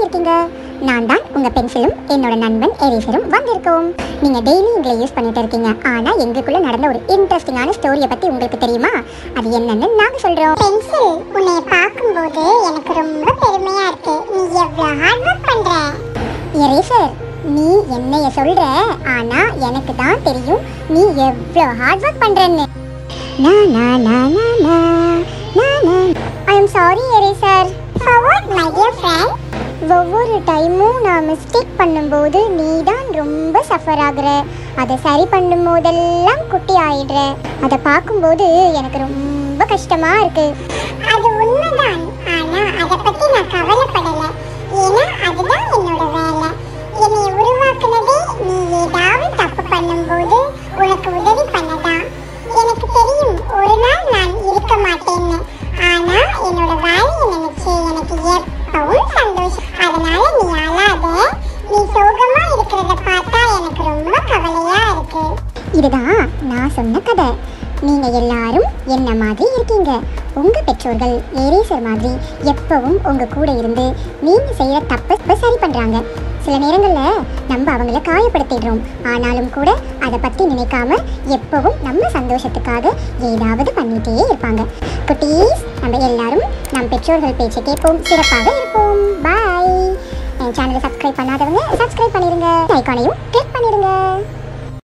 இருக்கீங்க நான் தான் உங்க பென்சிலும் என்னோட நண்பன் எரேசரும் வந்திருக்கோம் நீங்க டெய்லி எங்களை யூஸ் பண்ணிட்டு இருக்கீங்க ஆனா எங்களுக்குள்ள நடந்த ஒரு இன்ட்ரெஸ்டிங்கான ஸ்டோரியை பத்தி உங்களுக்கு தெரியுமா அது என்னன்னு நாங்க சொல்றோம் பென்சில் உன்னை பார்க்கும்போது எனக்கு ரொம்ப பெருமையா இருக்கு நீ எவ்வளவு ஹார்ட் ஒர்க் பண்ற எரேசர் நீ என்னைய சொல்ற ஆனா எனக்கு தான் தெரியும் நீ எவ்வளோ ஹார்ட் ஒர்க் பண்றேன்னு நா நா நா நா நா நா நா I am sorry eraser forward my dear friend ஒவ்வொரு டைமும் நான் மிஸ்டேக் பண்ணும்போது நீ தான் ரொம்ப சஃபர் ஆகுற அதை சரி பண்ணும் போதெல்லாம் குட்டி ஆயிடுற அதை பார்க்கும்போது எனக்கு ரொம்ப கஷ்டமா இருக்கு அது உண்மைதான் ஆனா அத பத்தி நான் கவலைப்படல ஏன்னா அதுதான் என்னோட வேலை என்னை உருவாக்குனதே நீ ஏதாவது தப்பு பண்ணும்போது உனக்கு உதவி பண்ணதான் எனக்கு தெரியும் ஒரு நாள் நான் இருக்க மாட்டேன்னு ஆனா என்னோட வேலையை நினைச்சு எனக்கு எப்பவும் சந்தோஷம் அதனால நீ அழாத நீ சோகமா இருக்கிறத பார்த்தா எனக்கு ரொம்ப கவலையா இருக்கு இதுதான் நான் சொன்ன கதை நீங்க எல்லாரும் என்ன மாதிரி இருக்கீங்க உங்க பெற்றோர்கள் எரேசர் மாதிரி எப்பவும் உங்க கூட இருந்து நீங்க செய்யற தப்பை சரி பண்றாங்க சில நேரங்கள்ல நம்ம அவங்கள காயப்படுத்திடுறோம் ஆனாலும் கூட அதை பத்தி நினைக்காம எப்பவும் நம்ம சந்தோஷத்துக்காக ஏதாவது பண்ணிட்டே இருப்பாங்க குட்டீஸ் நம்ம எல்லாரும் நம் பெற்றோர்கள் பேச்சை கேட்போம் சிறப்பாக இருப்போம் பாய் என் சேனலை சப்ஸ்கிரைப் பண்ணாதவங்க சப்ஸ்கிரைப் பண்ணிடுங்க ஐக்கானையும் கிளிக் பண்ணிடுங்க